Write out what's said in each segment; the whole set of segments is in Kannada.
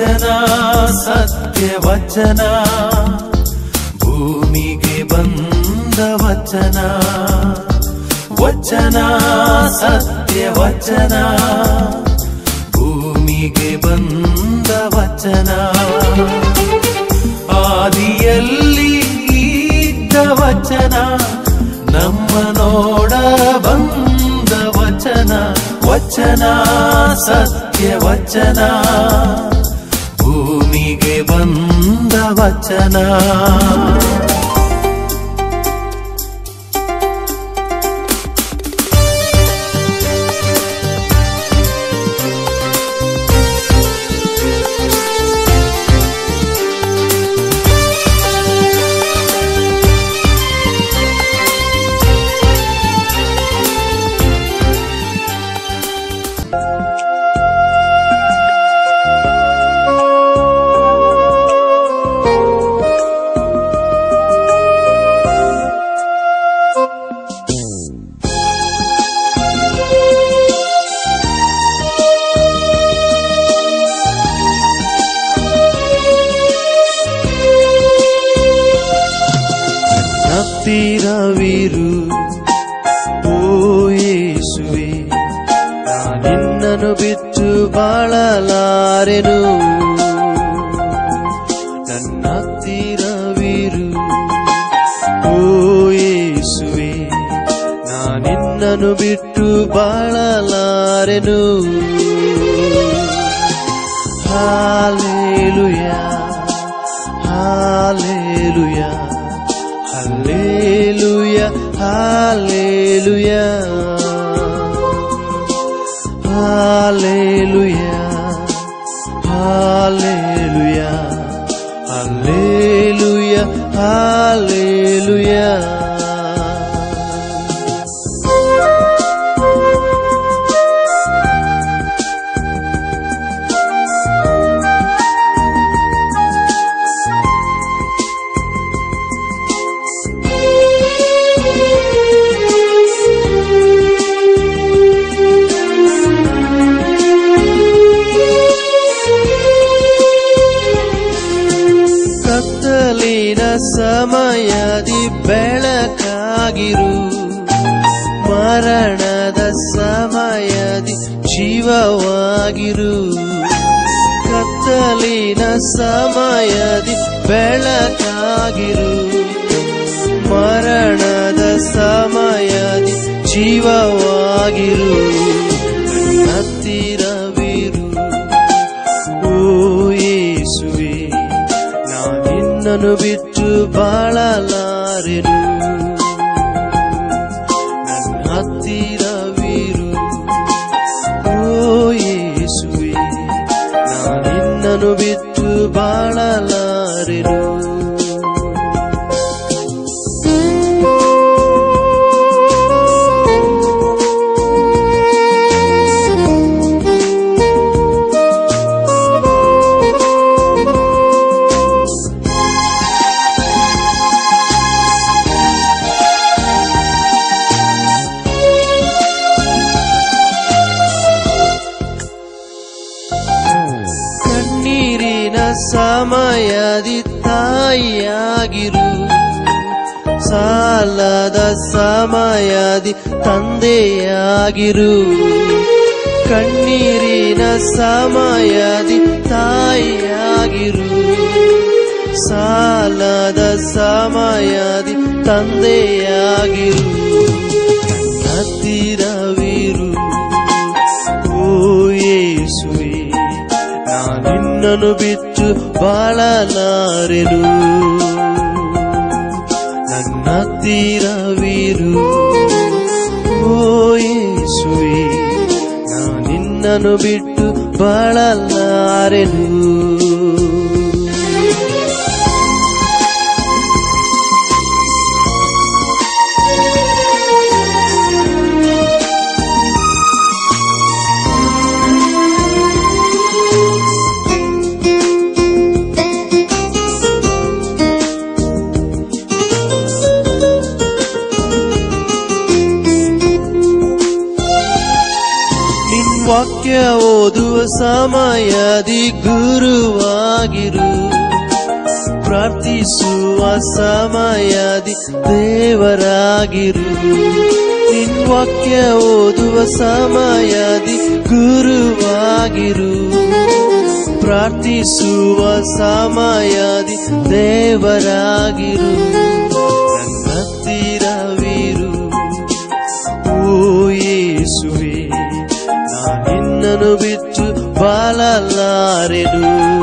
ವಚನ ಸತ್ಯ ವಚನ ಭೂಮಿಗೆ ಬಂದ ವಚನ ವಚನ ಸತ್ಯ ವಚನ ಭೂಮಿಗೆ ಬಂದ ವಚನ ಆದಿಯಲ್ಲಿ ಇದ್ದ ವಚನ ನಮ್ಮ ನೋಡ ಬಂದ ವಚನ ವಚನ ಸತ್ಯ ವಚನ ಭೂಮಿಗೆ ಬಂದ ವಚನ ಹತ್ತಿರವಿರು ಓ ಯೇಸುವೆ ನಿನ್ನನ್ನು ಬಿಟ್ಟು ಬಾಳಲಾರೆನು ನನ್ನ ಹತ್ತಿರವಿರು ಓ ಯೇಸುವೆ ನಿನ್ನನ್ನು ಬಿಟ್ಟು ಬಾಳಲಾರೆನು hallelujah hallelujah Hallelujah, hallelujah, hallelujah, hallelujah, hallelujah, hallelujah. ಕತ್ತಲಿನ ಸಮಯದಿ ಬೆಳಕಾಗಿರು ಮರಣದ ಸಮಯದಿ ಜೀವವಾಗಿರು ಕತ್ತಲಿನ ಸಮಯದಿ ಬೆಳಕಾಗಿರು ಮರಣದ ಸಮಯದಿ ಜೀವವಾಗಿರು ಹತ್ತಿರವಿರು ಓ ಯೇಸುವೆ ನಿನ್ನನ್ನು ಬಿಟ್ಟು ಬಾಳಲಾರೆನು ನನ್ನ ಹತ್ತಿರವಿರು ಓ ಯೇಸುವೆ ನಿನ್ನನ್ನು ಬಿಟ್ಟು ಬಾಳಲಾರೆನು ಕಣ್ಣೀರಿನ ಸಮಯದಿ ತಾಯಿಯಾಗಿರು ಸಾಲದ ಸಮಯದಿ ತಂದೆಯಾಗಿರು ಕಣ್ಣೀರಿನ ಸಮಯದಿ ತಾಯಿಯಾಗಿರು ಸಾಲದ ಸಮಯದಿ ತಂದೆಯಾಗಿರು ಹತ್ತಿರವಿರು ಓ ಯೇಸುವೆ ನಿನ್ನನ್ನು ಬಿಟ್ಟು ಬಾಳಲಾರೆನು ನನ್ನ ಹತ್ತಿರವಿರು ಓ ಯೇಸುವೆ ನಿನ್ನನ್ನು ಬಿಟ್ಟು ಬಾಳಲಾರೆನು ವಾಕ್ಯ ಓದುವ ಸಮಯದಿ ಗುರುವಾಗಿರು ಪ್ರಾರ್ಥಿಸುವ ಸಮಯದಿ ದೇವರಾಗಿರು ನಿನ್ ವಾಕ್ಯ ಓದುವ ಸಮಯದಿ ಗುರುವಾಗಿರು ಪ್ರಾರ್ಥಿಸುವ ಸಮಯದಿ ದೇವರಾಗಿರು ನನ್ನ ಹತ್ತಿರವಿರು ಓ ಯೇಸುವೆ ನಾನಿನ್ನನು ಬಿಟ್ಟು ಬಾಳಲಾರೆನು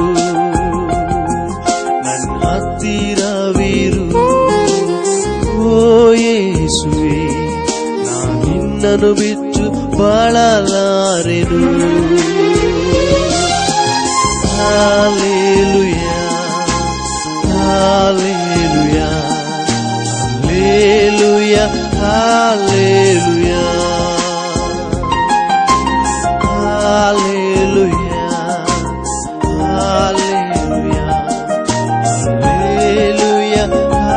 ನನ್ನ ಹತ್ತಿರವಿರು ಓ ಯೇಸುವೆ ನಾನಿನ್ನನು ಬಿಟ್ಟು ಬಾಳಲಾರೆನು Hallelujah. Hallelujah. Hallelujah. Hallelujah. Hallelujah. Hallelujah. Hallelujah.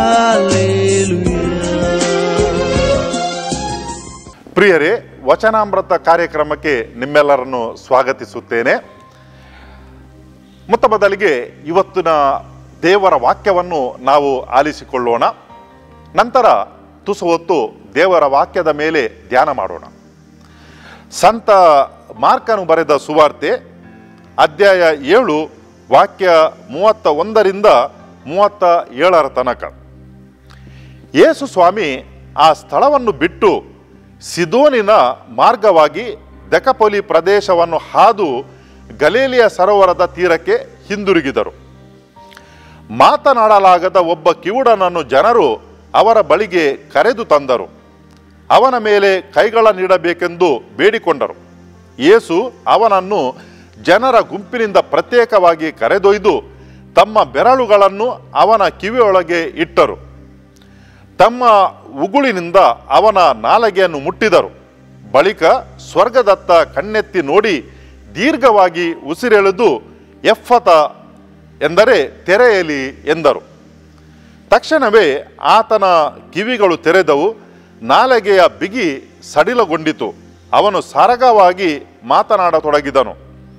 Hallelujah. ಪ್ರಿಯರೇ ವಚನಾಮೃತ ಕಾರ್ಯಕ್ರಮಕ್ಕೆ ನಿಮ್ಮೆಲ್ಲರನ್ನು ಸ್ವಾಗತಿಸುತ್ತೇನೆ ಮೊತ್ತ ಮೊದಲಿಗೆ ಇವತ್ತಿನ ದೇವರ ವಾಕ್ಯವನ್ನು ನಾವು ಆಲಿಸಿಕೊಳ್ಳೋಣ ನಂತರ ತುಸು ಹೊತ್ತು ದೇವರ ವಾಕ್ಯದ ಮೇಲೆ ಧ್ಯಾನ ಮಾಡೋಣ ಸಂತ ಮಾರ್ಕನು ಬರೆದ ಸುವಾರ್ತೆ ಅಧ್ಯಾಯ ಏಳು ವಾಕ್ಯ ಮೂವತ್ತ ಒಂದರಿಂದ ಮೂವತ್ತ ಏಳರ ತನಕ ಯೇಸು ಸ್ವಾಮಿ ಆ ಸ್ಥಳವನ್ನು ಬಿಟ್ಟು ಸಿದೋನಿನ ಮಾರ್ಗವಾಗಿ ದೆಕಪೊಲಿ ಪ್ರದೇಶವನ್ನು ಹಾದು ಗಲೇಲಿಯ ಸರೋವರದ ತೀರಕ್ಕೆ ಹಿಂದಿರುಗಿದರು ಮಾತನಾಡಲಾಗದ ಒಬ್ಬ ಕಿವುಡನನ್ನು ಜನರು ಅವರ ಬಳಿಗೆ ಕರೆದು ತಂದರು ಅವನ ಮೇಲೆ ಕೈಗಳ ನೀಡಬೇಕೆಂದು ಬೇಡಿಕೊಂಡರು ಯೇಸು ಅವನನ್ನು ಜನರ ಗುಂಪಿನಿಂದ ಪ್ರತ್ಯೇಕವಾಗಿ ಕರೆದೊಯ್ದು ತಮ್ಮ ಬೆರಳುಗಳನ್ನು ಅವನ ಕಿವಿಯೊಳಗೆ ಇಟ್ಟರು ತಮ್ಮ ಉಗುಳಿನಿಂದ ಅವನ ನಾಲಗೆಯನ್ನು ಮುಟ್ಟಿದರು ಬಳಿಕ ಸ್ವರ್ಗದತ್ತ ಕಣ್ಣೆತ್ತಿ ನೋಡಿ ದೀರ್ಘವಾಗಿ ಉಸಿರೆಳೆದು ಎಫ್ಫತ ಎಂದರೆ ತೆರೆಯಲಿ ಎಂದರು ತಕ್ಷಣವೇ ಆತನ ಕಿವಿಗಳು ತೆರೆದವು ನಾಲಗೆಯ ಬಿಗಿ ಸಡಿಲಗೊಂಡಿತು ಅವನು ಸರಗವಾಗಿ ಮಾತನಾಡತೊಡಗಿದನು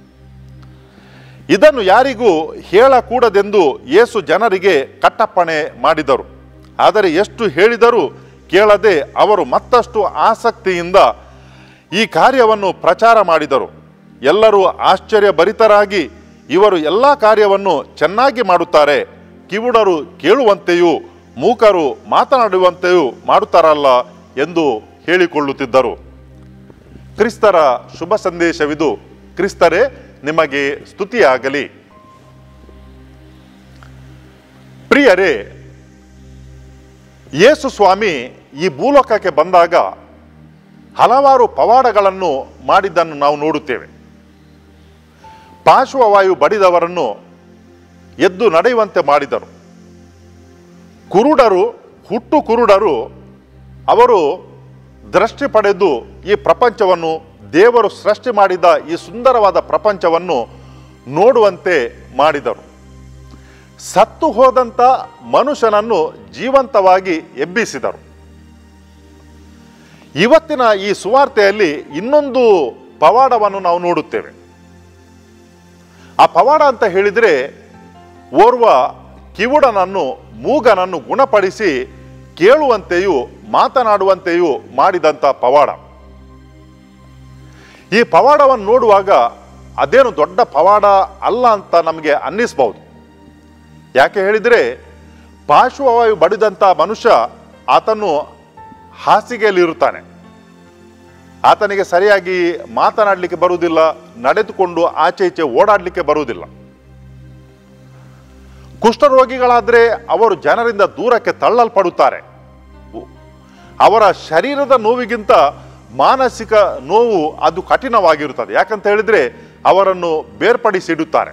ಇದನ್ನು ಯಾರಿಗೂ ಹೇಳಕೂಡದೆಂದು ಯೇಸು ಜನರಿಗೆ ಕಟ್ಟಪ್ಪಣೆ ಮಾಡಿದರು ಆದರೆ ಎಷ್ಟು ಹೇಳಿದರೂ ಕೇಳದೆ ಅವರು ಮತ್ತಷ್ಟು ಆಸಕ್ತಿಯಿಂದ ಈ ಕಾರ್ಯವನ್ನು ಪ್ರಚಾರ ಮಾಡಿದರು ಎಲ್ಲರೂ ಆಶ್ಚರ್ಯಭರಿತರಾಗಿ ಇವರು ಎಲ್ಲ ಕಾರ್ಯವನ್ನು ಚೆನ್ನಾಗಿ ಮಾಡುತ್ತಾರೆ ಕಿವುಡರು ಕೇಳುವಂತೆಯೂ ಮೂಕರು ಮಾತನಾಡುವಂತೆಯೂ ಮಾಡುತ್ತಾರಲ್ಲ ಎಂದು ಹೇಳಿಕೊಳ್ಳುತ್ತಿದ್ದರು ಕ್ರಿಸ್ತರ ಶುಭ ಸಂದೇಶವಿದು ಕ್ರಿಸ್ತರೇ ನಿಮಗೆ ಸ್ತುತಿಯಾಗಲಿ ಪ್ರಿಯರೇ ಯೇಸು ಸ್ವಾಮಿ ಈ ಭೂಲೋಕಕ್ಕೆ ಬಂದಾಗ ಹಲವಾರು ಪವಾಡಗಳನ್ನು ಮಾಡಿದ್ದನ್ನು ನಾವು ನೋಡುತ್ತೇವೆ ಪಾರ್ಶ್ವವಾಯು ಬಡಿದವರನ್ನು ಎದ್ದು ನಡೆಯುವಂತೆ ಮಾಡಿದರು ಕುರುಡರು ಹುಟ್ಟು ಕುರುಡರು ಅವರು ದೃಷ್ಟಿ ಪಡೆದು ಈ ಪ್ರಪಂಚವನ್ನು ದೇವರು ಸೃಷ್ಟಿ ಮಾಡಿದ ಈ ಸುಂದರವಾದ ಪ್ರಪಂಚವನ್ನು ನೋಡುವಂತೆ ಮಾಡಿದರು ಸತ್ತು ಹೋದಂಥ ಮನುಷ್ಯನನ್ನು ಜೀವಂತವಾಗಿ ಎಬ್ಬಿಸಿದರು ಇವತ್ತಿನ ಈ ಸುವಾರ್ತೆಯಲ್ಲಿ ಇನ್ನೊಂದು ಪವಾಡವನ್ನು ನಾವು ನೋಡುತ್ತೇವೆ ಆ ಪವಾಡ ಅಂತ ಹೇಳಿದರೆ ಓರ್ವ ಕಿವುಡನನ್ನು ಮೂಗನನ್ನು ಗುಣಪಡಿಸಿ ಕೇಳುವಂತೆಯೂ ಮಾತನಾಡುವಂತೆಯೂ ಮಾಡಿದಂಥ ಪವಾಡ ಈ ಪವಾಡವನ್ನು ನೋಡುವಾಗ ಅದೇನು ದೊಡ್ಡ ಪವಾಡ ಅಲ್ಲ ಅಂತ ನಮಗೆ ಅನ್ನಿಸ್ಬಹುದು ಯಾಕೆ ಹೇಳಿದರೆ ಪಾರ್ಶ್ವವಾಯು ಬಡಿದಂಥ ಮನುಷ್ಯ ಆತನು ಹಾಸಿಗೆಯಲ್ಲಿರುತ್ತಾನೆ ಆತನಿಗೆ ಸರಿಯಾಗಿ ಮಾತನಾಡಲಿಕ್ಕೆ ಬರುವುದಿಲ್ಲ ನಡೆದುಕೊಂಡು ಆಚೆ ಈಚೆ ಓಡಾಡಲಿಕ್ಕೆ ಬರುವುದಿಲ್ಲ ಕುಷ್ಠರೋಗಿಗಳಾದರೆ ಅವರು ಜನರಿಂದ ದೂರಕ್ಕೆ ತಳ್ಳಲ್ಪಡುತ್ತಾರೆ ಅವರ ಶರೀರದ ನೋವಿಗಿಂತ ಮಾನಸಿಕ ನೋವು ಅದು ಕಠಿಣವಾಗಿರುತ್ತದೆ ಯಾಕಂತ ಹೇಳಿದ್ರೆ ಅವರನ್ನು ಬೇರ್ಪಡಿಸಿಡುತ್ತಾರೆ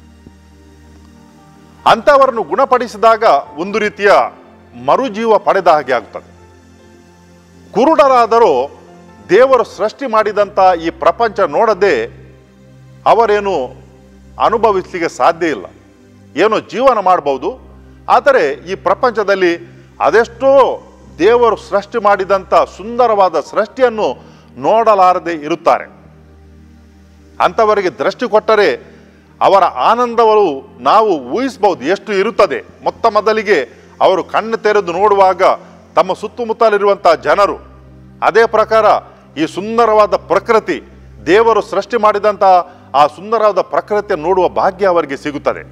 ಅಂಥವರನ್ನು ಗುಣಪಡಿಸಿದಾಗ ಒಂದು ರೀತಿಯ ಮರುಜೀವ ಪಡೆದ ಹಾಗೆ ಆಗುತ್ತದೆ ಕುರುಡರಾದರೂ ದೇವರು ಸೃಷ್ಟಿ ಮಾಡಿದಂಥ ಈ ಪ್ರಪಂಚ ನೋಡದೆ ಅವರೇನು ಅನುಭವಿಸಲಿಕ್ಕೆ ಸಾಧ್ಯ ಇಲ್ಲ ಏನೋ ಜೀವನ ಮಾಡಬಹುದು ಆದರೆ ಈ ಪ್ರಪಂಚದಲ್ಲಿ ಅದೆಷ್ಟೋ ದೇವರು ಸೃಷ್ಟಿ ಮಾಡಿದಂಥ ಸುಂದರವಾದ ಸೃಷ್ಟಿಯನ್ನು ನೋಡಲಾರದೆ ಇರುತ್ತಾರೆ ಅಂಥವರಿಗೆ ದೃಷ್ಟಿ ಕೊಟ್ಟರೆ ಅವರ ಆನಂದಗಳು ನಾವು ಊಹಿಸಬಹುದು ಎಷ್ಟು ಇರುತ್ತದೆ ಮೊತ್ತ ಮೊದಲಿಗೆ ಅವರು ಕಣ್ಣು ತೆರೆದು ನೋಡುವಾಗ ತಮ್ಮ ಸುತ್ತಮುತ್ತಲಿರುವಂಥ ಜನರು ಅದೇ ಪ್ರಕಾರ ಈ ಸುಂದರವಾದ ಪ್ರಕೃತಿ ದೇವರು ಸೃಷ್ಟಿ ಮಾಡಿದಂತಹ ಆ ಸುಂದರವಾದ ಪ್ರಕೃತಿಯನ್ನು ನೋಡುವ ಭಾಗ್ಯ ಅವರಿಗೆ ಸಿಗುತ್ತದೆ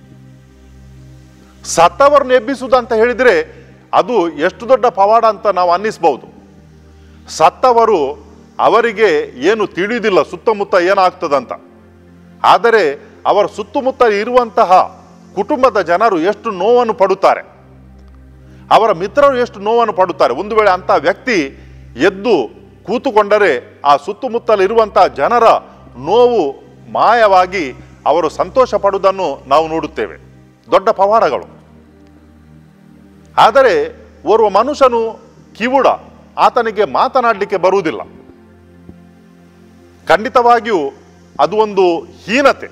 ಸತ್ತವರನ್ನು ಎಬ್ಬಿಸುವುದು ಅಂತ ಹೇಳಿದರೆ ಅದು ಎಷ್ಟು ದೊಡ್ಡ ಪವಾಡ ಅಂತ ನಾವು ಅನ್ನಿಸ್ಬಹುದು ಸತ್ತವರು ಅವರಿಗೆ ಏನು ತಿಳಿಯುವುದಿಲ್ಲ ಸುತ್ತಮುತ್ತ ಏನಾಗ್ತದಂತ ಆದರೆ ಅವರ ಸುತ್ತಮುತ್ತ ಇರುವಂತಹ ಕುಟುಂಬದ ಜನರು ಎಷ್ಟು ನೋವನ್ನು ಪಡುತ್ತಾರೆ ಅವರ ಮಿತ್ರರು ಎಷ್ಟು ನೋವನ್ನು ಪಡುತ್ತಾರೆ ಒಂದು ವೇಳೆ ಅಂಥ ವ್ಯಕ್ತಿ ಎದ್ದು ಕೂತುಕೊಂಡರೆ ಆ ಸುತ್ತಮುತ್ತಲಿರುವಂತಹ ಜನರ ನೋವು ಮಾಯವಾಗಿ ಅವರು ಸಂತೋಷ ಪಡುವುದನ್ನು ನಾವು ನೋಡುತ್ತೇವೆ ದೊಡ್ಡ ಪವಾಡಗಳು ಆದರೆ ಓರ್ವ ಮನುಷ್ಯನು ಕಿವುಡ ಆತನಿಗೆ ಮಾತನಾಡಲಿಕ್ಕೆ ಬರುವುದಿಲ್ಲ ಖಂಡಿತವಾಗಿಯೂ ಅದು ಒಂದು ಹೀನತೆ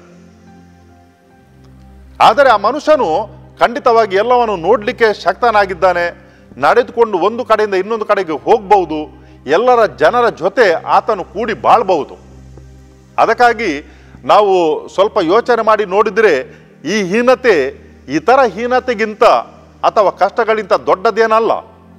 ಆದರೆ ಆ ಮನುಷ್ಯನು ಖಂಡಿತವಾಗಿ ಎಲ್ಲವನ್ನು ನೋಡಲಿಕ್ಕೆ ಶಕ್ತನಾಗಿದ್ದಾನೆ ನಡೆದುಕೊಂಡು ಒಂದು ಕಡೆಯಿಂದ ಇನ್ನೊಂದು ಕಡೆಗೆ ಹೋಗಬಹುದು ಎಲ್ಲರ ಜನರ ಜೊತೆ ಆತನು ಕೂಡಿ ಬಾಳ್ಬಹುದು ಅದಕ್ಕಾಗಿ ನಾವು ಸ್ವಲ್ಪ ಯೋಚನೆ ಮಾಡಿ ನೋಡಿದರೆ ಈ ಹೀನತೆ ಇತರ ಹೀನತೆಗಿಂತ ಅಥವಾ ಕಷ್ಟಗಳಿಂತ ದೊಡ್ಡದೇನಲ್ಲ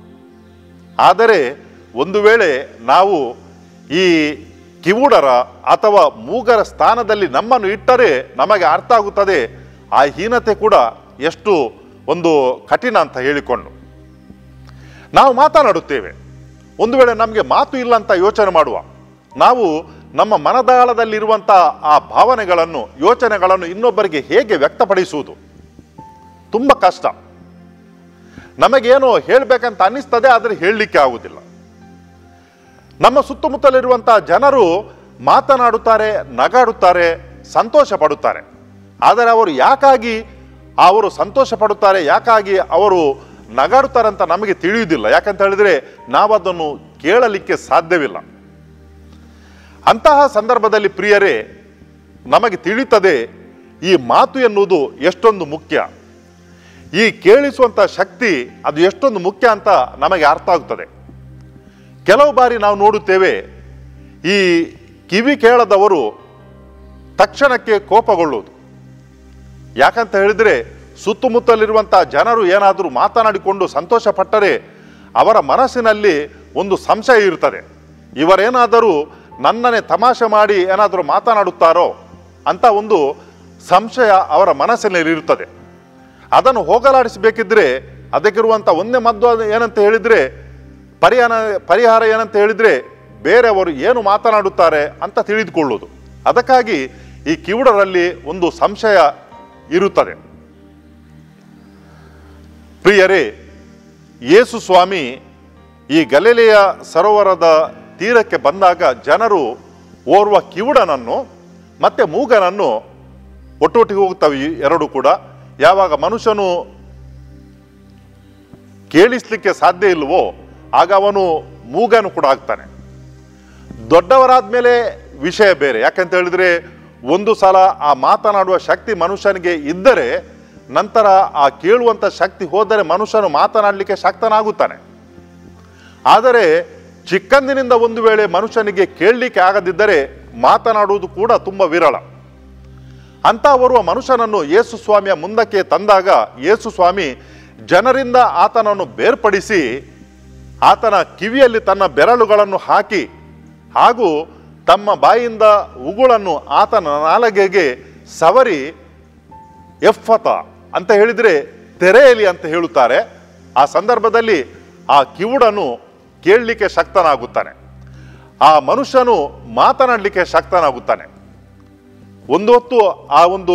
ಆದರೆ ಒಂದು ವೇಳೆ ನಾವು ಈ ಕಿವುಡರ ಅಥವಾ ಮೂಗರ ಸ್ಥಾನದಲ್ಲಿ ನಮ್ಮನ್ನು ಇಟ್ಟರೆ ನಮಗೆ ಅರ್ಥ ಆಗುತ್ತದೆ ಆ ಹೀನತೆ ಕೂಡ ಎಷ್ಟು ಒಂದು ಕಠಿಣ ಅಂತ ಹೇಳಿಕೊಂಡು ನಾವು ಮಾತನಾಡುತ್ತೇವೆ ಒಂದು ವೇಳೆ ನಮಗೆ ಮಾತು ಇಲ್ಲ ಅಂತ ಯೋಚನೆ ಮಾಡುವ ನಾವು ನಮ್ಮ ಮನದಾಳದಲ್ಲಿರುವಂಥ ಆ ಭಾವನೆಗಳನ್ನು ಯೋಚನೆಗಳನ್ನು ಇನ್ನೊಬ್ಬರಿಗೆ ಹೇಗೆ ವ್ಯಕ್ತಪಡಿಸುವುದು ತುಂಬ ಕಷ್ಟ ನಮಗೇನೋ ಹೇಳಬೇಕಂತ ಅನ್ನಿಸ್ತದೆ ಆದರೆ ಹೇಳಲಿಕ್ಕೆ ಆಗುವುದಿಲ್ಲ ನಮ್ಮ ಸುತ್ತಮುತ್ತಲಿರುವಂತಹ ಜನರು ಮಾತನಾಡುತ್ತಾರೆ ನಗಾಡುತ್ತಾರೆ ಸಂತೋಷ ಪಡುತ್ತಾರೆ ಆದರೆ ಅವರು ಯಾಕಾಗಿ ಅವರು ಸಂತೋಷ ಪಡುತ್ತಾರೆ ಯಾಕಾಗಿ ಅವರು ನಗಾಡುತ್ತಾರೆ ಅಂತ ನಮಗೆ ತಿಳಿಯುವುದಿಲ್ಲ ಯಾಕಂತ ಹೇಳಿದ್ರೆ ನಾವದನ್ನು ಕೇಳಲಿಕ್ಕೆ ಸಾಧ್ಯವಿಲ್ಲ ಅಂತಹ ಸಂದರ್ಭದಲ್ಲಿ ಪ್ರಿಯರೇ ನಮಗೆ ತಿಳಿಯುತ್ತದೆ ಈ ಮಾತು ಎನ್ನುವುದು ಎಷ್ಟೊಂದು ಮುಖ್ಯ ಈ ಕೇಳಿಸುವಂಥ ಶಕ್ತಿ ಅದು ಎಷ್ಟೊಂದು ಮುಖ್ಯ ಅಂತ ನಮಗೆ ಅರ್ಥ ಆಗುತ್ತದೆ ಕೆಲವು ಬಾರಿ ನಾವು ನೋಡುತ್ತೇವೆ ಈ ಕಿವಿ ಕೇಳದವರು ತಕ್ಷಣಕ್ಕೆ ಕೋಪಗೊಳ್ಳುವುದು ಯಾಕಂತ ಹೇಳಿದರೆ ಸುತ್ತಮುತ್ತಲಿರುವಂಥ ಜನರು ಏನಾದರೂ ಮಾತನಾಡಿಕೊಂಡು ಸಂತೋಷ ಪಟ್ಟರೆ ಅವರ ಮನಸ್ಸಿನಲ್ಲಿ ಒಂದು ಸಂಶಯ ಇರ್ತದೆ ಇವರೇನಾದರೂ ನನ್ನನ್ನೇ ತಮಾಷೆ ಮಾಡಿ ಏನಾದರೂ ಮಾತನಾಡುತ್ತಾರೋ ಅಂತ ಒಂದು ಸಂಶಯ ಅವರ ಮನಸ್ಸಿನಲ್ಲಿ ಇರುತ್ತದೆ ಅದನ್ನು ಹೋಗಲಾಡಿಸಬೇಕಿದ್ರೆ ಅದಕ್ಕಿರುವಂಥ ಒಂದೇ ಮದ್ದು ಅದು ಏನಂತ ಹೇಳಿದರೆ ಪರಿಹಾರ ಪರಿಹಾರ ಏನಂತ ಹೇಳಿದರೆ ಬೇರೆಯವರು ಏನು ಮಾತನಾಡುತ್ತಾರೆ ಅಂತ ತಿಳಿದುಕೊಳ್ಳುವುದು ಅದಕ್ಕಾಗಿ ಈ ಕಿವುಡರಲ್ಲಿ ಒಂದು ಸಂಶಯ ಇರುತ್ತದೆ ಪ್ರಿಯರೇ ಯೇಸು ಸ್ವಾಮಿ ಈ ಗಲಿಲೆಯ ಸರೋವರದ ತೀರಕ್ಕೆ ಬಂದಾಗ ಜನರು ಓರ್ವ ಕಿವುಡನನ್ನು ಮತ್ತೆ ಮೂಗನನ್ನು ಒಟ್ಟೊಟ್ಟಿಗೆ ಹೋಗ್ತವೆ ಈ ಎರಡು ಕೂಡ ಯಾವಾಗ ಮನುಷ್ಯನು ಕೇಳಿಸ್ಲಿಕ್ಕೆ ಸಾಧ್ಯ ಇಲ್ವೋ ಆಗ ಅವನು ಮೂಗನು ಕೂಡ ಆಗ್ತಾನೆ ದೊಡ್ಡವರಾದ ಮೇಲೆ ವಿಷಯ ಬೇರೆ ಯಾಕಂತ ಹೇಳಿದ್ರೆ ಒಂದು ಸಲ ಆ ಮಾತನಾಡುವ ಶಕ್ತಿ ಮನುಷ್ಯನಿಗೆ ಇದ್ದರೆ ನಂತರ ಆ ಕೇಳುವಂಥ ಶಕ್ತಿ ಹೋದರೆ ಮನುಷ್ಯನು ಮಾತನಾಡಲಿಕ್ಕೆ ಶಕ್ತನಾಗುತ್ತಾನೆ ಆದರೆ ಚಿಕ್ಕಂದಿನಿಂದ ಒಂದು ವೇಳೆ ಮನುಷ್ಯನಿಗೆ ಕೇಳಲಿಕ್ಕೆ ಆಗದಿದ್ದರೆ ಮಾತನಾಡುವುದು ಕೂಡ ತುಂಬ ವಿರಳ ಅಂತ ಬರುವ ಮನುಷ್ಯನನ್ನು ಯೇಸು ಸ್ವಾಮಿಯ ಮುಂದಕ್ಕೆ ತಂದಾಗ ಯೇಸು ಸ್ವಾಮಿ ಜನರಿಂದ ಆತನನ್ನು ಬೇರ್ಪಡಿಸಿ ಆತನ ಕಿವಿಯಲ್ಲಿ ತನ್ನ ಬೆರಳುಗಳನ್ನು ಹಾಕಿ ಹಾಗೂ ತಮ್ಮ ಬಾಯಿಂದ ಉಗುಳನ್ನು ಆತನ ನಾಲಗೆಗೆ ಸವರಿ ಎಫ್ಫತ ಅಂತ ಹೇಳಿದರೆ ತೆರೆಯಲಿ ಅಂತ ಹೇಳುತ್ತಾರೆ ಆ ಸಂದರ್ಭದಲ್ಲಿ ಆ ಕಿವುಡನು ಕೇಳಲಿಕ್ಕೆ ಶಕ್ತನಾಗುತ್ತಾನೆ ಆ ಮನುಷ್ಯನು ಮಾತನಾಡಲಿಕ್ಕೆ ಶಕ್ತನಾಗುತ್ತಾನೆ ಒಂದು ಹೊತ್ತು ಆ ಒಂದು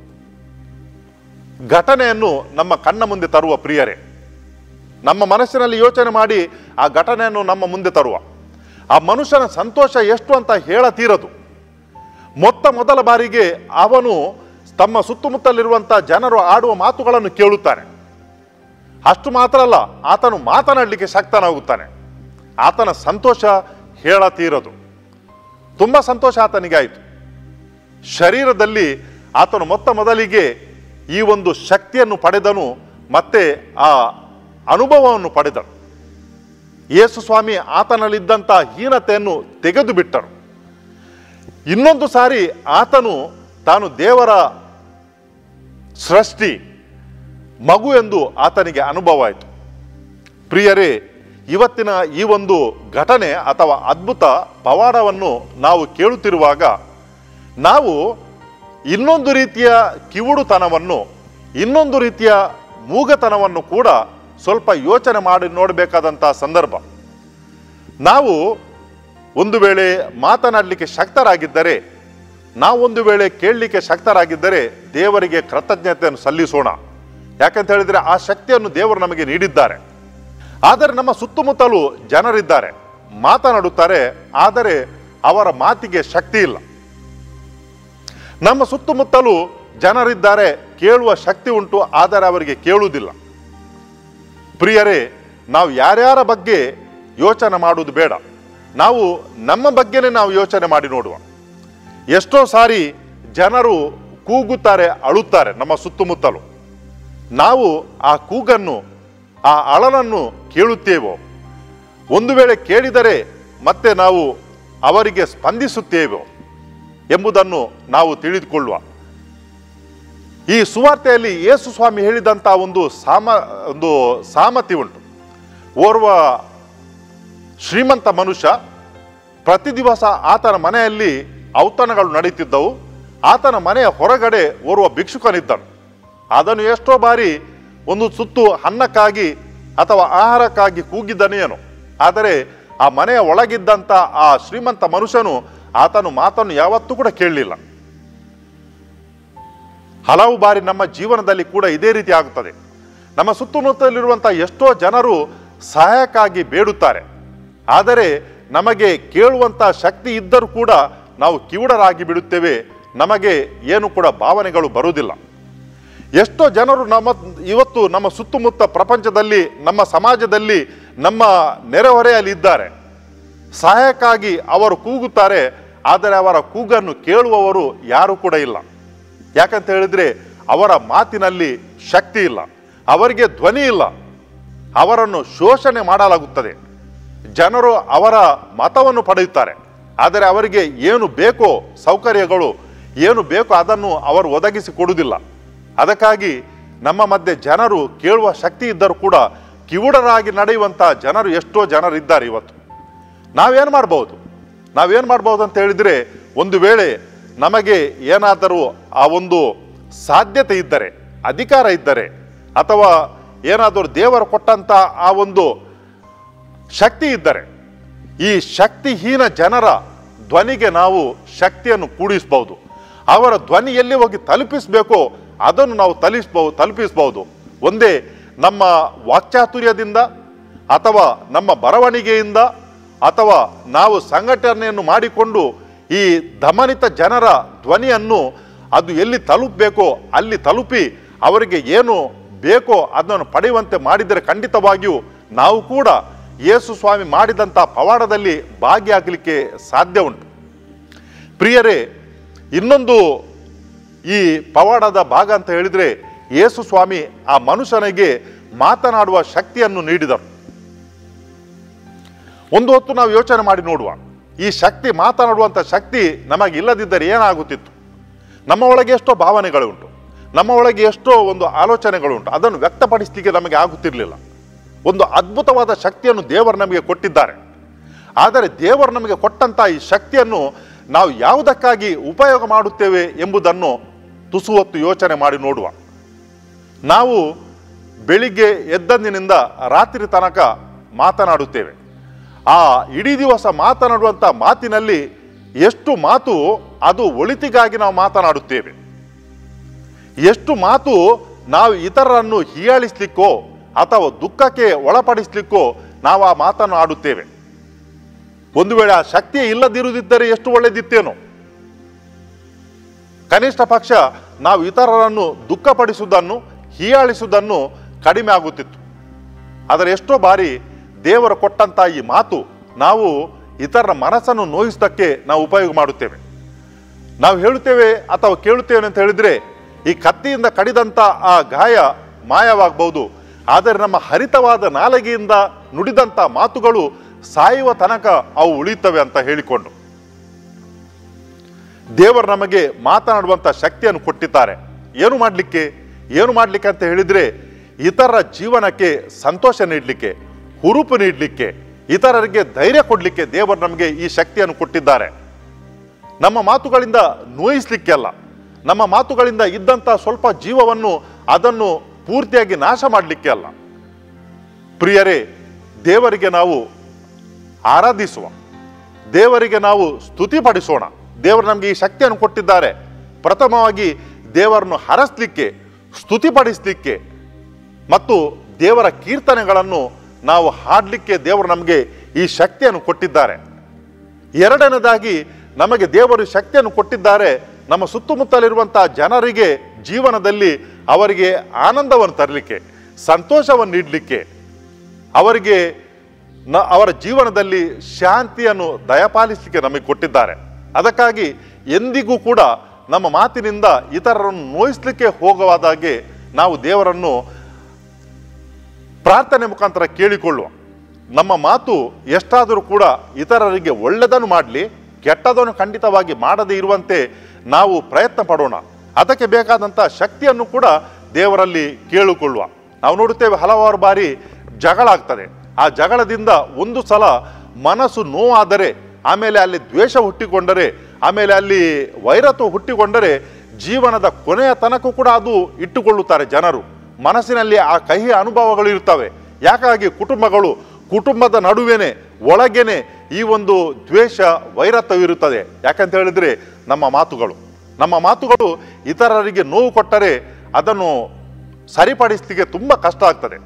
ಘಟನೆಯನ್ನು ನಮ್ಮ ಕಣ್ಣ ಮುಂದೆ ತರುವ ಪ್ರಿಯರೇ ನಮ್ಮ ಮನಸ್ಸಿನಲ್ಲಿ ಯೋಚನೆ ಮಾಡಿ ಆ ಘಟನೆಯನ್ನು ನಮ್ಮ ಮುಂದೆ ತರುವ ಆ ಮನುಷ್ಯನ ಸಂತೋಷ ಎಷ್ಟು ಅಂತ ಹೇಳತೀರದು ಮೊತ್ತ ಮೊದಲ ಬಾರಿಗೆ ಅವನು ತಮ್ಮ ಸುತ್ತಮುತ್ತಲಿರುವಂಥ ಜನರು ಆಡುವ ಮಾತುಗಳನ್ನು ಕೇಳುತ್ತಾನೆ ಅಷ್ಟು ಮಾತ್ರ ಅಲ್ಲ ಆತನು ಮಾತನಾಡಲಿಕ್ಕೆ ಶಕ್ತನಾಗುತ್ತಾನೆ ಆತನ ಸಂತೋಷ ಹೇಳತೀರದು ತುಂಬ ಸಂತೋಷ ಆತನಿಗೆ ಆಯಿತು ಶರೀರದಲ್ಲಿ ಆತನು ಮೊತ್ತ ಮೊದಲಿಗೆ ಈ ಒಂದು ಶಕ್ತಿಯನ್ನು ಪಡೆದನು ಮತ್ತೆ ಆ ಅನುಭವವನ್ನು ಪಡೆದನು ಯೇಸು ಸ್ವಾಮಿ ಆತನಲ್ಲಿದ್ದಂಥ ಹೀನತೆಯನ್ನು ತೆಗೆದು ಬಿಟ್ಟರು ಇನ್ನೊಂದು ಸಾರಿ ಆತನು ತಾನು ದೇವರ ಸೃಷ್ಟಿ ಮಗು ಎಂದು ಆತನಿಗೆ ಅನುಭವ ಆಯಿತು ಪ್ರಿಯರೇ ಇವತ್ತಿನ ಈ ಒಂದು ಘಟನೆ ಅಥವಾ ಅದ್ಭುತ ಪವಾಡವನ್ನು ನಾವು ಕೇಳುತ್ತಿರುವಾಗ ನಾವು ಇನ್ನೊಂದು ರೀತಿಯ ಕಿವುಡುತನವನ್ನು ಇನ್ನೊಂದು ರೀತಿಯ ಮೂಗತನವನ್ನು ಕೂಡ ಸ್ವಲ್ಪ ಯೋಚನೆ ಮಾಡಿ ನೋಡಬೇಕಾದಂಥ ಸಂದರ್ಭ ನಾವು ಒಂದು ವೇಳೆ ಮಾತನಾಡಲಿಕ್ಕೆ ಶಕ್ತರಾಗಿದ್ದರೆ ನಾವೊಂದು ವೇಳೆ ಕೇಳಲಿಕ್ಕೆ ಶಕ್ತರಾಗಿದ್ದರೆ ದೇವರಿಗೆ ಕೃತಜ್ಞತೆಯನ್ನು ಸಲ್ಲಿಸೋಣ ಯಾಕಂತ ಹೇಳಿದ್ರೆ ಆ ಶಕ್ತಿಯನ್ನು ದೇವರು ನಮಗೆ ನೀಡಿದ್ದಾರೆ ಆದರೆ ನಮ್ಮ ಸುತ್ತಮುತ್ತಲೂ ಜನರಿದ್ದಾರೆ ಮಾತನಾಡುತ್ತಾರೆ ಆದರೆ ಅವರ ಮಾತಿಗೆ ಶಕ್ತಿ ಇಲ್ಲ ನಮ್ಮ ಸುತ್ತಮುತ್ತಲೂ ಜನರಿದ್ದಾರೆ ಕೇಳುವ ಶಕ್ತಿ ಉಂಟು ಆದರೆ ಅವರಿಗೆ ಕೇಳುವುದಿಲ್ಲ ಪ್ರಿಯರೇ ನಾವು ಯಾರ್ಯಾರ ಬಗ್ಗೆ ಯೋಚನೆ ಮಾಡುವುದು ಬೇಡ ನಾವು ನಮ್ಮ ಬಗ್ಗೆನೇ ನಾವು ಯೋಚನೆ ಮಾಡಿ ನೋಡುವ ಎಷ್ಟೋ ಸಾರಿ ಜನರು ಕೂಗುತ್ತಾರೆ ಅಳುತ್ತಾರೆ ನಮ್ಮ ಸುತ್ತಮುತ್ತಲು ನಾವು ಆ ಕೂಗನ್ನು ಆ ಅಳಲನ್ನು ಕೇಳುತ್ತೇವೋ ಒಂದು ವೇಳೆ ಕೇಳಿದರೆ ಮತ್ತೆ ನಾವು ಅವರಿಗೆ ಸ್ಪಂದಿಸುತ್ತೇವೋ ಎಂಬುದನ್ನು ನಾವು ತಿಳಿದುಕೊಳ್ಳುವ ಈ ಸುವಾರ್ತೆಯಲ್ಲಿ ಯೇಸು ಸ್ವಾಮಿ ಹೇಳಿದಂಥ ಒಂದು ಸಾಮ ಒಂದು ಸಾಮತಿ ಉಂಟು ಓರ್ವ ಶ್ರೀಮಂತ ಮನುಷ್ಯ ಪ್ರತಿ ದಿವಸ ಆತನ ಮನೆಯಲ್ಲಿ ಔತಣಗಳು ನಡೀತಿದ್ದವು ಆತನ ಮನೆಯ ಹೊರಗಡೆ ಓರ್ವ ಭಿಕ್ಷುಕನಿದ್ದನು ಅದನ್ನು ಎಷ್ಟೋ ಬಾರಿ ಒಂದು ಸುತ್ತು ಅನ್ನಕ್ಕಾಗಿ ಅಥವಾ ಆಹಾರಕ್ಕಾಗಿ ಕೂಗಿದ್ದನೇನು ಆದರೆ ಆ ಮನೆಯ ಒಳಗಿದ್ದಂಥ ಆ ಶ್ರೀಮಂತ ಮನುಷ್ಯನು ಆತನು ಮಾತನ್ನು ಯಾವತ್ತೂ ಕೂಡ ಕೇಳಲಿಲ್ಲ ಹಲವು ಬಾರಿ ನಮ್ಮ ಜೀವನದಲ್ಲಿ ಕೂಡ ಇದೇ ರೀತಿ ಆಗುತ್ತದೆ ನಮ್ಮ ಸುತ್ತಮುತ್ತಲಿರುವಂಥ ಎಷ್ಟೋ ಜನರು ಸಹಾಯಕ್ಕಾಗಿ ಬೇಡುತ್ತಾರೆ ಆದರೆ ನಮಗೆ ಕೇಳುವಂಥ ಶಕ್ತಿ ಇದ್ದರೂ ಕೂಡ ನಾವು ಕಿವುಡರಾಗಿ ಬಿಡುತ್ತೇವೆ ನಮಗೆ ಏನು ಕೂಡ ಭಾವನೆಗಳು ಬರುವುದಿಲ್ಲ ಎಷ್ಟೋ ಜನರು ನಮ್ಮ ಇವತ್ತು ನಮ್ಮ ಸುತ್ತಮುತ್ತ ಪ್ರಪಂಚದಲ್ಲಿ ನಮ್ಮ ಸಮಾಜದಲ್ಲಿ ನಮ್ಮ ನೆರೆಹೊರೆಯಲ್ಲಿ ಇದ್ದಾರೆ ಸಹಾಯಕ್ಕಾಗಿ ಅವರು ಕೂಗುತ್ತಾರೆ ಆದರೆ ಅವರ ಕೂಗನ್ನು ಕೇಳುವವರು ಯಾರು ಕೂಡ ಇಲ್ಲ ಯಾಕಂತ ಹೇಳಿದ್ರೆ ಅವರ ಮಾತಿನಲ್ಲಿ ಶಕ್ತಿ ಇಲ್ಲ ಅವರಿಗೆ ಧ್ವನಿ ಇಲ್ಲ ಅವರನ್ನು ಶೋಷಣೆ ಮಾಡಲಾಗುತ್ತದೆ ಜನರು ಅವರ ಮತವನ್ನು ಪಡೆಯುತ್ತಾರೆ ಆದರೆ ಅವರಿಗೆ ಏನು ಬೇಕೋ ಸೌಕರ್ಯಗಳು ಏನು ಬೇಕೋ ಅದನ್ನು ಅವರು ಒದಗಿಸಿ ಕೊಡುವುದಿಲ್ಲ ಅದಕ್ಕಾಗಿ ನಮ್ಮ ಮಧ್ಯೆ ಜನರು ಕೇಳುವ ಶಕ್ತಿ ಇದ್ದರೂ ಕೂಡ ಕಿವುಡರಾಗಿ ನಡೆಯುವಂಥ ಜನರು ಎಷ್ಟೋ ಜನರಿದ್ದಾರೆ ಇವತ್ತು ನಾವೇನು ಮಾಡ್ಬೋದು ನಾವೇನು ಮಾಡ್ಬೋದು ಅಂತ ಹೇಳಿದರೆ ಒಂದು ವೇಳೆ ನಮಗೆ ಏನಾದರೂ ಆ ಒಂದು ಸಾಧ್ಯತೆ ಇದ್ದರೆ ಅಧಿಕಾರ ಇದ್ದರೆ ಅಥವಾ ಏನಾದರೂ ದೇವರು ಕೊಟ್ಟಂಥ ಆ ಒಂದು ಶಕ್ತಿ ಇದ್ದರೆ ಈ ಶಕ್ತಿಹೀನ ಜನರ ಧ್ವನಿಗೆ ನಾವು ಶಕ್ತಿಯನ್ನು ಕೂಡಿಸಬಹುದು ಅವರ ಧ್ವನಿ ಎಲ್ಲಿ ಹೋಗಿ ತಲುಪಿಸಬೇಕೋ ಅದನ್ನು ನಾವು ತಲುಪಿಸಬಹುದು ತಲುಪಿಸಬಹುದು ಒಂದೇ ನಮ್ಮ ವಾಕ್ಚಾತುರ್ಯದಿಂದ ಅಥವಾ ನಮ್ಮ ಬರವಣಿಗೆಯಿಂದ ಅಥವಾ ನಾವು ಸಂಘಟನೆಯನ್ನು ಮಾಡಿಕೊಂಡು ಈ ದಮನಿತ ಜನರ ಧ್ವನಿಯನ್ನು ಅದು ಎಲ್ಲಿ ತಲುಪಬೇಕೋ ಅಲ್ಲಿ ತಲುಪಿ ಅವರಿಗೆ ಏನು ಬೇಕೋ ಅದನ್ನು ಪಡೆಯುವಂತೆ ಮಾಡಿದರೆ ಖಂಡಿತವಾಗಿಯೂ ನಾವು ಕೂಡ ಯೇಸು ಸ್ವಾಮಿ ಮಾಡಿದಂಥ ಪವಾಡದಲ್ಲಿ ಭಾಗಿಯಾಗಲಿಕ್ಕೆ ಸಾಧ್ಯ ಉಂಟು ಪ್ರಿಯರೇ ಇನ್ನೊಂದು ಈ ಪವಾಡದ ಭಾಗ ಅಂತ ಹೇಳಿದರೆ ಯೇಸು ಸ್ವಾಮಿ ಆ ಮನುಷ್ಯನಿಗೆ ಮಾತನಾಡುವ ಶಕ್ತಿಯನ್ನು ನೀಡಿದರು ಒಂದು ಹೊತ್ತು ನಾವು ಯೋಚನೆ ಮಾಡಿ ನೋಡುವ ಈ ಶಕ್ತಿ ಮಾತನಾಡುವಂಥ ಶಕ್ತಿ ನಮಗೆ ಇಲ್ಲದಿದ್ದರೆ ಏನಾಗುತ್ತಿತ್ತು ನಮ್ಮ ಒಳಗೆ ಎಷ್ಟೋ ಭಾವನೆಗಳುಂಟು ನಮ್ಮ ಒಳಗೆ ಎಷ್ಟೋ ಒಂದು ಆಲೋಚನೆಗಳುಂಟು ಅದನ್ನು ವ್ಯಕ್ತಪಡಿಸಲಿಕ್ಕೆ ನಮಗೆ ಆಗುತ್ತಿರಲಿಲ್ಲ ಒಂದು ಅದ್ಭುತವಾದ ಶಕ್ತಿಯನ್ನು ದೇವರು ನಮಗೆ ಕೊಟ್ಟಿದ್ದಾರೆ ಆದರೆ ದೇವರು ನಮಗೆ ಕೊಟ್ಟಂಥ ಈ ಶಕ್ತಿಯನ್ನು ನಾವು ಯಾವುದಕ್ಕಾಗಿ ಉಪಯೋಗ ಮಾಡುತ್ತೇವೆ ಎಂಬುದನ್ನು ತುಸು ಹೊತ್ತು ಯೋಚನೆ ಮಾಡಿ ನೋಡುವ ನಾವು ಬೆಳಿಗ್ಗೆ ಎದ್ದಂದಿನಿಂದ ರಾತ್ರಿ ತನಕ ಮಾತನಾಡುತ್ತೇವೆ ಆ ಇಡೀ ದಿವಸ ಮಾತನಾಡುವಂಥ ಮಾತಿನಲ್ಲಿ ಎಷ್ಟು ಮಾತು ಅದು ಒಳಿತಿಗಾಗಿ ನಾವು ಮಾತನಾಡುತ್ತೇವೆ ಎಷ್ಟು ಮಾತು ನಾವು ಇತರರನ್ನು ಹೀಯಾಳಿಸ್ಲಿಕ್ಕೋ ಅಥವಾ ದುಃಖಕ್ಕೆ ಒಳಪಡಿಸ್ಲಿಕ್ಕೋ ನಾವು ಆ ಮಾತನ್ನು ಆಡುತ್ತೇವೆ ಒಂದು ವೇಳೆ ಆ ಶಕ್ತಿ ಇಲ್ಲದಿರುವುದಿದ್ದರೆ ಎಷ್ಟು ಒಳ್ಳೆದಿತ್ತೇನೋ ಕನಿಷ್ಠ ಪಕ್ಷ ನಾವು ಇತರರನ್ನು ದುಃಖಪಡಿಸುವುದನ್ನು ಹೀಯಾಳಿಸುವುದನ್ನು ಕಡಿಮೆ ಆಗುತ್ತಿತ್ತು ಆದರೆ ಎಷ್ಟೋ ಬಾರಿ ದೇವರು ಕೊಟ್ಟಂತ ಈ ಮಾತು ನಾವು ಇತರರ ಮನಸ್ಸನ್ನು ನೋಯಿಸೋದಕ್ಕೆ ನಾವು ಉಪಯೋಗ ಮಾಡುತ್ತೇವೆ ನಾವು ಹೇಳುತ್ತೇವೆ ಅಥವಾ ಕೇಳುತ್ತೇವೆ ಅಂತ ಹೇಳಿದ್ರೆ ಈ ಕತ್ತಿಯಿಂದ ಕಡಿದಂಥ ಆ ಗಾಯ ಮಾಯವಾಗಬಹುದು ಆದರೆ ನಮ್ಮ ಹರಿತವಾದ ನಾಲಿಗೆಯಿಂದ ನುಡಿದಂಥ ಮಾತುಗಳು ಸಾಯುವ ತನಕ ಅವು ಉಳಿಯುತ್ತವೆ ಅಂತ ಹೇಳಿಕೊಂಡು ದೇವರು ನಮಗೆ ಮಾತನಾಡುವಂಥ ಶಕ್ತಿಯನ್ನು ಕೊಟ್ಟಿದ್ದಾರೆ ಏನು ಮಾಡಲಿಕ್ಕೆ ಏನು ಮಾಡಲಿಕ್ಕೆ ಅಂತ ಹೇಳಿದರೆ ಇತರರ ಜೀವನಕ್ಕೆ ಸಂತೋಷ ನೀಡಲಿಕ್ಕೆ ಹುರುಪು ನೀಡಲಿಕ್ಕೆ ಇತರರಿಗೆ ಧೈರ್ಯ ಕೊಡಲಿಕ್ಕೆ ದೇವರು ನಮಗೆ ಈ ಶಕ್ತಿಯನ್ನು ಕೊಟ್ಟಿದ್ದಾರೆ ನಮ್ಮ ಮಾತುಗಳಿಂದ ನೋಯಿಸ್ಲಿಕ್ಕೆ ಅಲ್ಲ ನಮ್ಮ ಮಾತುಗಳಿಂದ ಇದ್ದಂಥ ಸ್ವಲ್ಪ ಜೀವವನ್ನು ಅದನ್ನು ಪೂರ್ತಿಯಾಗಿ ನಾಶ ಮಾಡಲಿಕ್ಕೆ ಅಲ್ಲ ಪ್ರಿಯರೇ ದೇವರಿಗೆ ನಾವು ಆರಾಧಿಸುವ ದೇವರಿಗೆ ನಾವು ಸ್ತುತಿಪಡಿಸೋಣ ದೇವರು ನಮಗೆ ಈ ಶಕ್ತಿಯನ್ನು ಕೊಟ್ಟಿದ್ದಾರೆ ಪ್ರಥಮವಾಗಿ ದೇವರನ್ನು ಹರಸ್ಲಿಕ್ಕೆ ಸ್ತುತಿಪಡಿಸಲಿಕ್ಕೆ ಮತ್ತು ದೇವರ ಕೀರ್ತನೆಗಳನ್ನು ನಾವು ಹಾಡಲಿಕ್ಕೆ ದೇವರು ನಮಗೆ ಈ ಶಕ್ತಿಯನ್ನು ಕೊಟ್ಟಿದ್ದಾರೆ ಎರಡನೇದಾಗಿ ನಮಗೆ ದೇವರು ಶಕ್ತಿಯನ್ನು ಕೊಟ್ಟಿದ್ದಾರೆ ನಮ್ಮ ಸುತ್ತಮುತ್ತಲಿರುವಂತಹ ಜನರಿಗೆ ಜೀವನದಲ್ಲಿ ಅವರಿಗೆ ಆನಂದವನ್ನು ತರಲಿಕ್ಕೆ ಸಂತೋಷವನ್ನು ನೀಡಲಿಕ್ಕೆ ಅವರಿಗೆ ನ ಅವರ ಜೀವನದಲ್ಲಿ ಶಾಂತಿಯನ್ನು ದಯಪಾಲಿಸಲಿಕ್ಕೆ ನಮಗೆ ಕೊಟ್ಟಿದ್ದಾರೆ ಅದಕ್ಕಾಗಿ ಎಂದಿಗೂ ಕೂಡ ನಮ್ಮ ಮಾತಿನಿಂದ ಇತರರನ್ನು ನೋಯಿಸಲಿಕ್ಕೆ ಹೋಗವಾದಾಗೆ ನಾವು ದೇವರನ್ನು ಪ್ರಾರ್ಥನೆ ಮುಖಾಂತರ ಕೇಳಿಕೊಳ್ಳುವ ನಮ್ಮ ಮಾತು ಎಷ್ಟಾದರೂ ಕೂಡ ಇತರರಿಗೆ ಒಳ್ಳೆಯದನ್ನು ಮಾಡಲಿ ಕೆಟ್ಟದನ್ನು ಖಂಡಿತವಾಗಿ ಮಾಡದೇ ಇರುವಂತೆ ನಾವು ಪ್ರಯತ್ನ ಪಡೋಣ ಅದಕ್ಕೆ ಬೇಕಾದಂಥ ಶಕ್ತಿಯನ್ನು ಕೂಡ ದೇವರಲ್ಲಿ ಕೇಳಿಕೊಳ್ಳುವ ನಾವು ನೋಡುತ್ತೇವೆ ಹಲವಾರು ಬಾರಿ ಜಗಳ ಆಗ್ತದೆ ಆ ಜಗಳದಿಂದ ಒಂದು ಸಲ ಮನಸ್ಸು ನೋವಾದರೆ ಆಮೇಲೆ ಅಲ್ಲಿ ದ್ವೇಷ ಹುಟ್ಟಿಕೊಂಡರೆ ಆಮೇಲೆ ಅಲ್ಲಿ ವೈರತ್ವ ಹುಟ್ಟಿಕೊಂಡರೆ ಜೀವನದ ಕೊನೆಯ ತನಕ ಕೂಡ ಅದು ಇಟ್ಟುಕೊಳ್ಳುತ್ತಾರೆ ಜನರು ಮನಸ್ಸಿನಲ್ಲಿ ಆ ಕಹಿ ಅನುಭವಗಳು ಇರ್ತವೆ ಯಾಕಾಗಿ ಕುಟುಂಬಗಳು ಕುಟುಂಬದ ನಡುವೆನೆ ಒಳಗೇನೆ ಈ ಒಂದು ದ್ವೇಷ ವೈರತ್ವವಿರುತ್ತದೆ ಯಾಕಂತ ಹೇಳಿದ್ರೆ ನಮ್ಮ ಮಾತುಗಳು ನಮ್ಮ ಮಾತುಗಳು ಇತರರಿಗೆ ನೋವು ಕೊಟ್ಟರೆ ಅದನ್ನು ಸರಿಪಡಿಸಲಿಕ್ಕೆ ತುಂಬ ಕಷ್ಟ ಆಗ್ತದೆ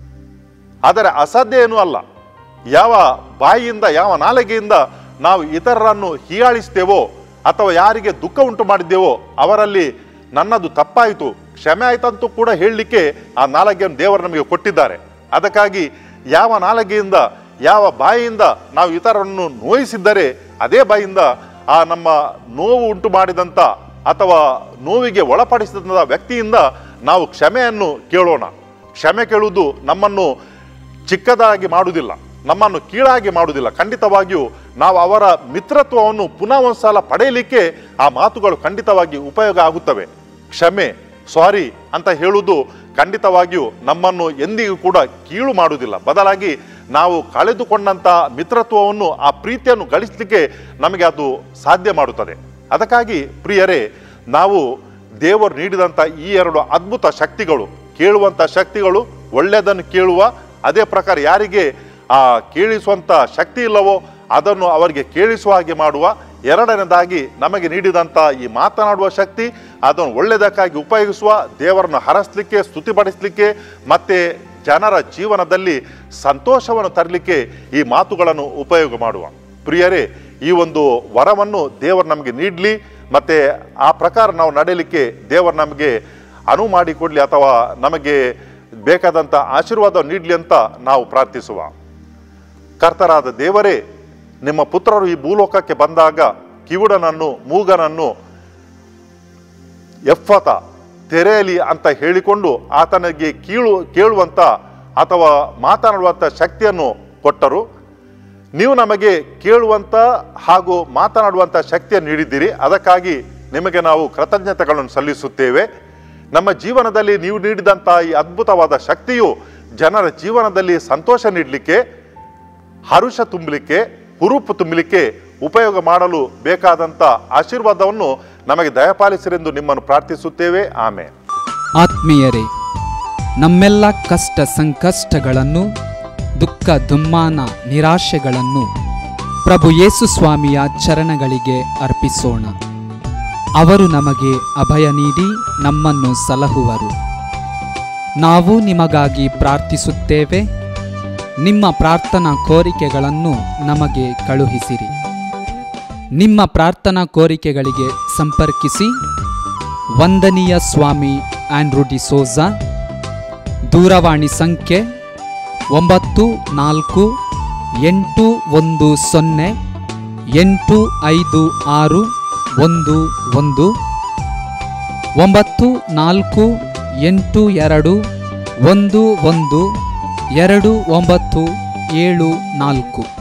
ಆದರೆ ಅಸಾಧ್ಯ ಏನೂ ಅಲ್ಲ ಯಾವ ಬಾಯಿಯಿಂದ ಯಾವ ನಾಲಿಗೆಯಿಂದ ನಾವು ಇತರರನ್ನು ಹೀಯಾಳಿಸ್ತೇವೋ ಅಥವಾ ಯಾರಿಗೆ ದುಃಖ ಉಂಟು ಮಾಡಿದ್ದೇವೋ ಅವರಲ್ಲಿ ನನ್ನದು ತಪ್ಪಾಯಿತು ಕ್ಷಮೆ ಆಯ್ತಂತೂ ಕೂಡ ಹೇಳಲಿಕ್ಕೆ ಆ ನಾಲಿಗೆಯನ್ನು ದೇವರು ನಮಗೆ ಕೊಟ್ಟಿದ್ದಾರೆ ಅದಕ್ಕಾಗಿ ಯಾವ ನಾಲಿಗೆಯಿಂದ ಯಾವ ಬಾಯಿಯಿಂದ ನಾವು ಇತರರನ್ನು ನೋಯಿಸಿದ್ದರೆ ಅದೇ ಬಾಯಿಂದ ಆ ನಮ್ಮ ನೋವು ಉಂಟು ಮಾಡಿದಂಥ ಅಥವಾ ನೋವಿಗೆ ಒಳಪಡಿಸಿದಂಥ ವ್ಯಕ್ತಿಯಿಂದ ನಾವು ಕ್ಷಮೆಯನ್ನು ಕೇಳೋಣ ಕ್ಷಮೆ ಕೇಳುವುದು ನಮ್ಮನ್ನು ಚಿಕ್ಕದಾಗಿ ಮಾಡುವುದಿಲ್ಲ ನಮ್ಮನ್ನು ಕೀಳಾಗಿ ಮಾಡುವುದಿಲ್ಲ ಖಂಡಿತವಾಗಿಯೂ ನಾವು ಅವರ ಮಿತ್ರತ್ವವನ್ನು ಪುನಃ ಒಂದ್ಸಲ ಪಡೆಯಲಿಕ್ಕೆ ಆ ಮಾತುಗಳು ಖಂಡಿತವಾಗಿ ಉಪಯೋಗ ಆಗುತ್ತವೆ ಕ್ಷಮೆ ಸಾರಿ ಅಂತ ಹೇಳುವುದು ಖಂಡಿತವಾಗಿಯೂ ನಮ್ಮನ್ನು ಎಂದಿಗೂ ಕೂಡ ಕೀಳು ಮಾಡುವುದಿಲ್ಲ ಬದಲಾಗಿ ನಾವು ಕಳೆದುಕೊಂಡಂಥ ಮಿತ್ರತ್ವವನ್ನು ಆ ಪ್ರೀತಿಯನ್ನು ಗಳಿಸಲಿಕ್ಕೆ ನಮಗೆ ಅದು ಸಾಧ್ಯ ಮಾಡುತ್ತದೆ ಅದಕ್ಕಾಗಿ ಪ್ರಿಯರೇ ನಾವು ದೇವರು ನೀಡಿದಂಥ ಈ ಎರಡು ಅದ್ಭುತ ಶಕ್ತಿಗಳು ಕೇಳುವಂಥ ಶಕ್ತಿಗಳು ಒಳ್ಳೆಯದನ್ನು ಕೇಳುವ ಅದೇ ಪ್ರಕಾರ ಯಾರಿಗೆ ಆ ಕೇಳಿಸುವಂಥ ಶಕ್ತಿ ಇಲ್ಲವೋ ಅದನ್ನು ಅವರಿಗೆ ಕೇಳಿಸುವ ಹಾಗೆ ಮಾಡುವ ಎರಡನೇದಾಗಿ ನಮಗೆ ನೀಡಿದಂಥ ಈ ಮಾತನಾಡುವ ಶಕ್ತಿ ಅದನ್ನು ಒಳ್ಳೆಯದಕ್ಕಾಗಿ ಉಪಯೋಗಿಸುವ ದೇವರನ್ನು ಹರಸಲಿಕ್ಕೆ ಸ್ತುತಿಪಡಿಸಲಿಕ್ಕೆ ಮತ್ತೆ ಜನರ ಜೀವನದಲ್ಲಿ ಸಂತೋಷವನ್ನು ತರಲಿಕ್ಕೆ ಈ ಮಾತುಗಳನ್ನು ಉಪಯೋಗ ಮಾಡುವ ಪ್ರಿಯರೇ ಈ ಒಂದು ವರವನ್ನು ದೇವರು ನಮಗೆ ನೀಡಲಿ ಮತ್ತೆ ಆ ಪ್ರಕಾರ ನಾವು ನಡೆಯಲಿಕ್ಕೆ ದೇವರು ನಮಗೆ ಅನುವು ಮಾಡಿಕೊಡ್ಲಿ ಅಥವಾ ನಮಗೆ ಬೇಕಾದಂಥ ಆಶೀರ್ವಾದ ನೀಡಲಿ ಅಂತ ನಾವು ಪ್ರಾರ್ಥಿಸುವ ಕರ್ತರಾದ ದೇವರೇ ನಿಮ್ಮ ಪುತ್ರರು ಈ ಭೂಲೋಕಕ್ಕೆ ಬಂದಾಗ ಕಿವುಡನನ್ನು ಮೂಗನನ್ನು ಎಫ್ಫತ ತೆರೆಯಲಿ ಅಂತ ಹೇಳಿಕೊಂಡು ಆತನಿಗೆ ಕೀಳು ಕೇಳುವಂಥ ಅಥವಾ ಮಾತನಾಡುವಂಥ ಶಕ್ತಿಯನ್ನು ಕೊಟ್ಟರು ನೀವು ನಮಗೆ ಕೇಳುವಂಥ ಹಾಗೂ ಮಾತನಾಡುವಂಥ ಶಕ್ತಿಯನ್ನು ನೀಡಿದ್ದೀರಿ ಅದಕ್ಕಾಗಿ ನಿಮಗೆ ನಾವು ಕೃತಜ್ಞತೆಗಳನ್ನು ಸಲ್ಲಿಸುತ್ತೇವೆ ನಮ್ಮ ಜೀವನದಲ್ಲಿ ನೀವು ನೀಡಿದಂಥ ಈ ಅದ್ಭುತವಾದ ಶಕ್ತಿಯು ಜನರ ಜೀವನದಲ್ಲಿ ಸಂತೋಷ ನೀಡಲಿಕ್ಕೆ ಹರುಷ ತುಂಬಲಿಕ್ಕೆ ಹುರುಪು ತುಂಬಲಿಕ್ಕೆ ಉಪಯೋಗ ಮಾಡಲು ಬೇಕಾದಂಥ ಆಶೀರ್ವಾದವನ್ನು ನಮಗೆ ದಯಪಾಲಿಸಿರೆಂದು ನಿಮ್ಮನ್ನು ಪ್ರಾರ್ಥಿಸುತ್ತೇವೆ ಆಮೇಲೆ ಆತ್ಮೀಯರೇ ನಮ್ಮೆಲ್ಲ ಕಷ್ಟ ಸಂಕಷ್ಟಗಳನ್ನು ದುಃಖ ದುಮ್ಮಾನ ನಿರಾಶೆಗಳನ್ನು ಪ್ರಭು ಯೇಸು ಸ್ವಾಮಿಯ ಚರಣಗಳಿಗೆ ಅರ್ಪಿಸೋಣ ಅವರು ನಮಗೆ ಅಭಯ ನೀಡಿ ನಮ್ಮನ್ನು ಸಲಹುವರು ನಾವು ನಿಮಗಾಗಿ ಪ್ರಾರ್ಥಿಸುತ್ತೇವೆ ನಿಮ್ಮ ಪ್ರಾರ್ಥನಾ ಕೋರಿಕೆಗಳನ್ನು ನಮಗೆ ಕಳುಹಿಸಿರಿ ನಿಮ್ಮ ಪ್ರಾರ್ಥನಾ ಕೋರಿಕೆಗಳಿಗೆ ಸಂಪರ್ಕಿಸಿ ವಂದನೀಯ ಸ್ವಾಮಿ ಆಂಡ್ರೂ ಡಿಸೋಜಾ ದೂರವಾಣಿ ಸಂಖ್ಯೆ ಒಂಬತ್ತು ನಾಲ್ಕು ಎಂಟು ಒಂದು ಸೊನ್ನೆ ಎಂಟು ಐದು ಆರು ಒಂದು ಒಂದು ಒಂಬತ್ತು ನಾಲ್ಕು ಎಂಟು ಎರಡು ಒಂದು ಒಂದು ಎರಡು ಒಂಬತ್ತು ಏಳು ನಾಲ್ಕು